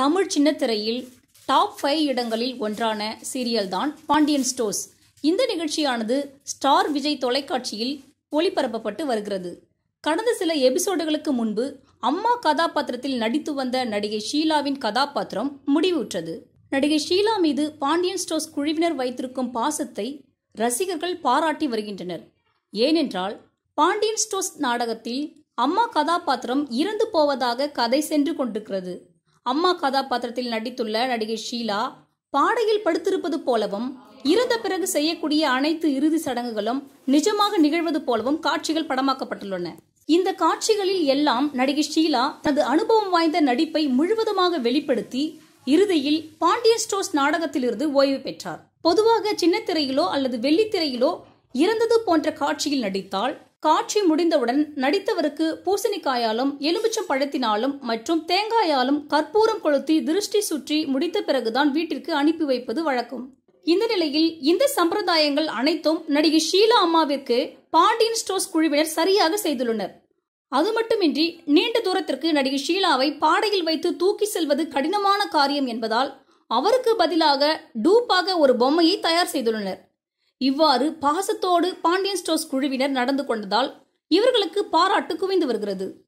Tamil சின்னத்திரையில் top five இடங்களில் ஒன்றான serial தான் பாண்டியன் ஸ்டோர்ஸ் இந்த நிகழ்ச்சியானது ஸ்டார் விஜய் தொலைக்காட்சியில் ஒளிபரப்பப்பட்டு வருகிறது கடந்த சில எபிசோடுகளுக்கு முன்பு அம்மா கதாபாத்திரத்தில் நடித்து வந்த நடிகை ஷீலாவின் கதாபாத்திரம் முடிவுற்றது நடிகை ஷீலா மீது பாண்டியன் ஸ்டோர்ஸ் குழுவினர் வைத்திருக்கும் பாசத்தை ரசிகர்கள் பாராட்டி வருகின்றனர் ஏனென்றால் பாண்டியன் ஸ்டோர்ஸ் நாடகத்தில் அம்மா கதாபாத்திரம் இறந்து போவதாக கதை சென்று கொண்டிருக்கிறது அம்மா கதாபாத்திரத்தில் நடித்துள்ள நடிகை ஷீலா பாடையில் படுத்திருப்பது போலவும் இறந்த பிறகு செய்யக்கூடிய அனைத்து இறுதி சடங்குகளும் நிஜமாக நிகழ்வது போலவும் காட்சிகள் படமாக்கப்பட்டுள்ளன இந்த காட்சிகளில் எல்லாம் நடிகை ஷீலா தனது அனுபவம் வாய்ந்த நடிப்பை முழுவதுமாக வெளிப்படுத்தி இறுதியில் பாண்டியன் ஸ்டோர்ஸ் நாடகத்திலிருந்து ஓய்வு பெற்றார் பொதுவாக சின்னத்திரையிலோ அல்லது வெள்ளித்திரையிலோ இறந்தது போன்ற காட்சியில் நடித்தால் காட்சி முடிந்தவுடன் நடித்தவருக்கு பூசணிக்காயாலும் எலுமிச்சம் பழத்தினாலும் மற்றும் தேங்காயாலும் கற்பூரம் கொளுத்தி திருஷ்டி சுற்றி முடித்த பிறகுதான் வீட்டிற்கு அனுப்பி வைப்பது வழக்கம் இந்த நிலையில் இந்த சம்பிரதாயங்கள் அனைத்தும் நடிகை ஷீலா அம்மாவிற்கு பாண்டியன் ஸ்டோர்ஸ் குழுவினர் சரியாக செய்துள்ளனர் அது மட்டுமின்றி நீண்ட தூரத்திற்கு நடிகை ஷீலாவை பாடையில் வைத்து தூக்கி செல்வது கடினமான காரியம் என்பதால் அவருக்கு பதிலாக டூப்பாக ஒரு பொம்மையை தயார் செய்துள்ளனர் இவ்வாறு பாசத்தோடு பாண்டியன் ஸ்டோர்ஸ் குழுவினர் நடந்து கொண்டதால் இவர்களுக்கு பாராட்டு குவிந்து வருகிறது